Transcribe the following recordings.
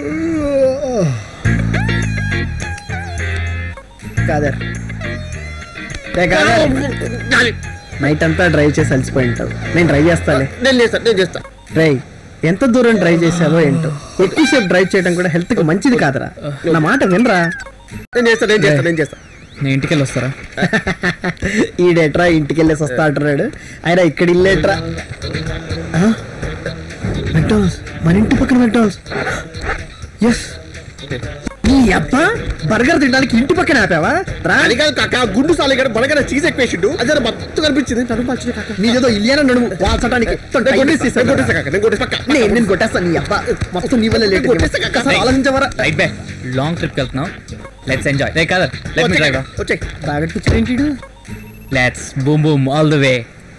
కాదర్ ఏ కాదర్ నైట్ అంతా డ్రైవ్ చేసి అలసిపోయి ఉంటావు నేను డ్రైవ్ చేస్తాలే నేను చేస్తా నేను చేస్తా డ్రైవ్ ఎంత దూరం డ్రైవ్ చేసావో ఏంటో ఎక్కువసేపు డ్రైవ్ చేయడం కూడా హెల్త్ కి మంచిది కాదురా నా మాట వినరా నేను చేస్తా నేను చేస్తా నేను చేస్తా నేను ఇంటికి వెళ్ళి వస్తారా ఈడేట్రా ఇంటికి వెళ్ళేసి వస్తా అంటున్నాడు ఆయన ఇక్కడ ఇల్లేట్రా వెంట హౌస్ మన ఇంటి పక్కన వెంట హౌస్ ఎస్ ఈ అబ్బా బర్గర్ తినడానికి ఇంటి పక్కన ఆపావా రా అది కాదు కాక గుండు సాలిగాడు బలగన చీజ్ ఎక్కువేసిండు అది జర మత్తు కనిపించింది నన్ను మార్చింది కాక నీదేదో ఇల్లేనా నడుము వాల్చడానికి నేను కొట్టేసి నేను కొట్టేస్తా కాక నేను కొట్టేసి పక్క నేను నేను కొట్టేస్తాను నీ అబ్బా మొత్తం నీ వల్ల లేట్ కొట్టేస్తా కాక. అసలు ఆలోచించవరా రైట్ బే లాంగ్ ట్రిప్ వెళ్తున్నాం లెట్స్ ఎంజాయ్ రే కాదర్ లెట్ మీ డ్రైవ్ వచ్చే తాగట్టు కూర్చొని ఏంటి let's boom boom all the way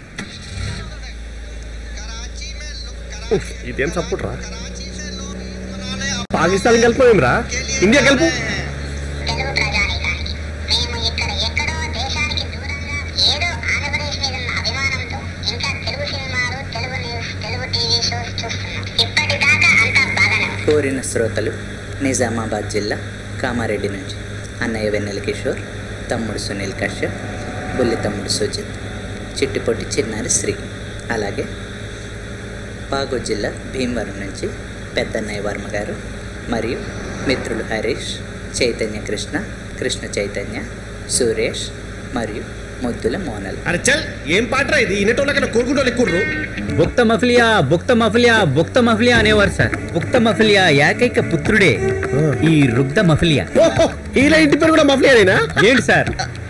ఇదేం సపోర్ట్ రా పాకిస్తాన్ కలిపోయాం రా ఇండియా కలుపు తెలుగు ప్రజానీకానికి మేము ఇక్కడ ఎక్కడో దేశానికి దూరంగా ఏదో ఆంధ్రప్రదేశ్ మీద ఉన్న అభిమానంతో ఇంకా తెలుగు సినిమాలు Telugu news Telugu TV shows చూస్తున్నాం ఇప్పటిదాకా అంతా బాగానే ఉంది కోరిన శ్రోతలు నిజామాబాద్ జిల్లా కామారెడ్డి నుంచి అన్నయ్య వెన్నెల కిషోర్ తమ్ముడు సునీల్ కశ్యప్ బుల్లి తమ్ముడు సుజిత్ చిట్టిపొట్టి చిన్నారి శ్రీ అలాగే పాగు జిల్లా భీమవరం నుంచి పెద్దన్నయ్య వర్మ గారు మరియు మిత్రులు హరీష్ చైతన్య కృష్ణ కృష్ణ చైతన్య సురేష్ మరియు ముద్దుల మోనల్ అరే చల్ ఏం పాటరా ఇది ఇన్నటోళ్ళకన్నా కోరుకుంటూ ఎక్కుర్రు బుక్త మఫిలియా బుక్త మఫిలియా బుక్త మఫిలియా అనేవారు సార్ బుక్త మఫిలియా ఏకైక పుత్రుడే ఈ రుగ్ధ మఫిలియా ఓహో హీరో ఇంటి పేరు కూడా మఫ్లియానేనా ఏంటి సార్